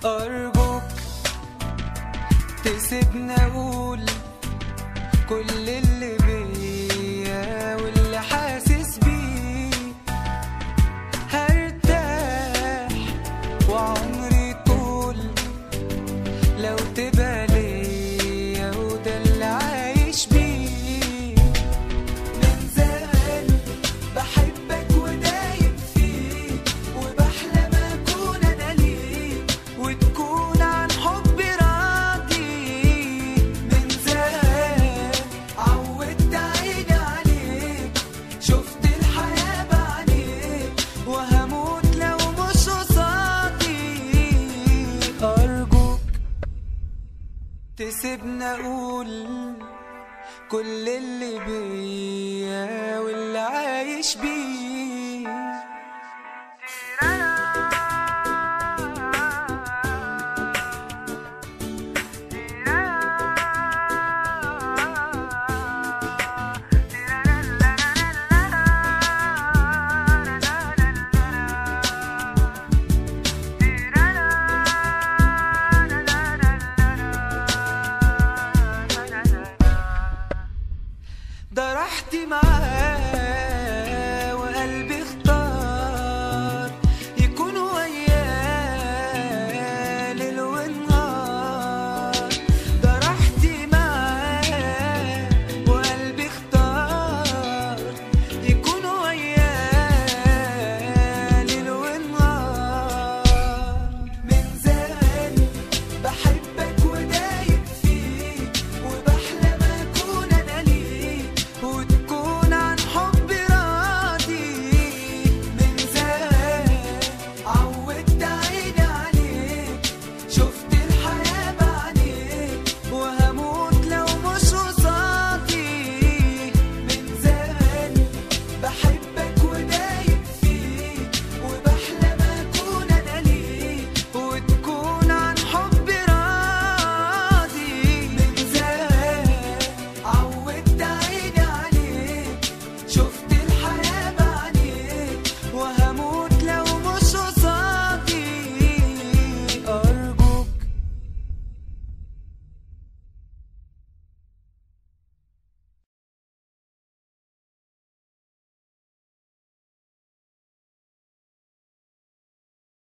أرجوك تسيبني أقول كل اللي بيا واللي حاسس بيه هرتاح وعمري طول لو تبقى ليا وده اللي عايش بيه من زمان بحبك ودايم فيك وبحلم اكون انا ليك وتكون عن حبي راضي من زمان عودت عيني عليك شفت الحياة بعينيك وهموت لو مش قصادي أرجوك تسيبني أقول كل اللي بيا واللي عايش بيه ده راحتي معاك